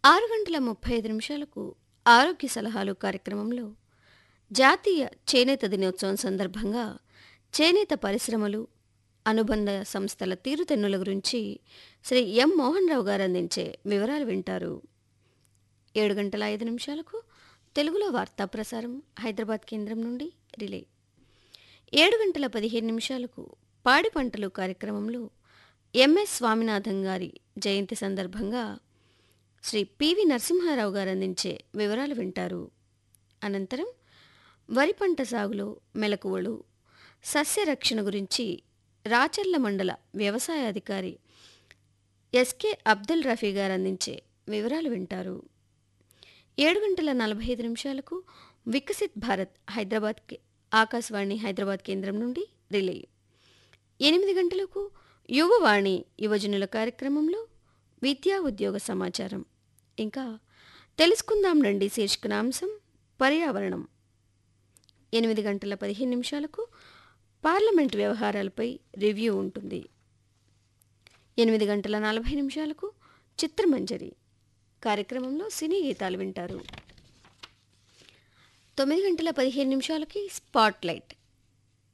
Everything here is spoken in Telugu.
ఆరు గంటల ముప్పై ఐదు నిమిషాలకు ఆరోగ్య సలహాలు కార్యక్రమంలో జాతీయ చేనేత దినోత్సవం సందర్భంగా చేనేత పరిశ్రమలు అనుబంధ సంస్థల తీరుతెన్నుల గురించి శ్రీ ఎం మోహన్ రావు గారు అందించే వివరాలు వింటారు ఏడు గంటల ఐదు నిమిషాలకు తెలుగులో వార్తా ప్రసారం హైదరాబాద్ కేంద్రం నుండి రిలే ఏడు గంటల పదిహేను నిమిషాలకు పాడి పంటలు కార్యక్రమంలో ఎంఎస్ స్వామినాథన్ గారి జయంతి సందర్భంగా శ్రీ పివి నరసింహారావు గారు అందించే వివరాలు వింటారు అనంతరం వరి పంట సాగులో మెలకువలు సస్యరక్షణ గురించి రాచర్ల మండల వ్యవసాయ అధికారి ఎస్కే అబ్దుల్ రఫీ గారు అందించే వివరాలు వింటారు ఏడు గంటల నలభై ఐదు నిమిషాలకు వికసిత్ భారత్ హైదరాబాద్ కే- ఆకాశవాణి హైదరాబాద్ కేంద్రం నుండి రిలే ఎనిమిది గంటలకు యువవాణి యువజనుల కార్యక్రమంలో విద్యా ఉద్యోగ సమాచారం ఇంకా తెలుసుకుందాం రండి శీర్షికన అంశం పర్యావరణం ఎనిమిది గంటల పదిహేను నిమిషాలకు పార్లమెంట్ వ్యవహారాలపై రివ్యూ ఉంటుంది ఎనిమిది గంటల నలభై నిమిషాలకు చిత్రమంజరి కార్యక్రమంలో సినీ గీతాలు వింటారు తొమ్మిది గంటల పదిహేను నిమిషాలకి స్పాట్ లైట్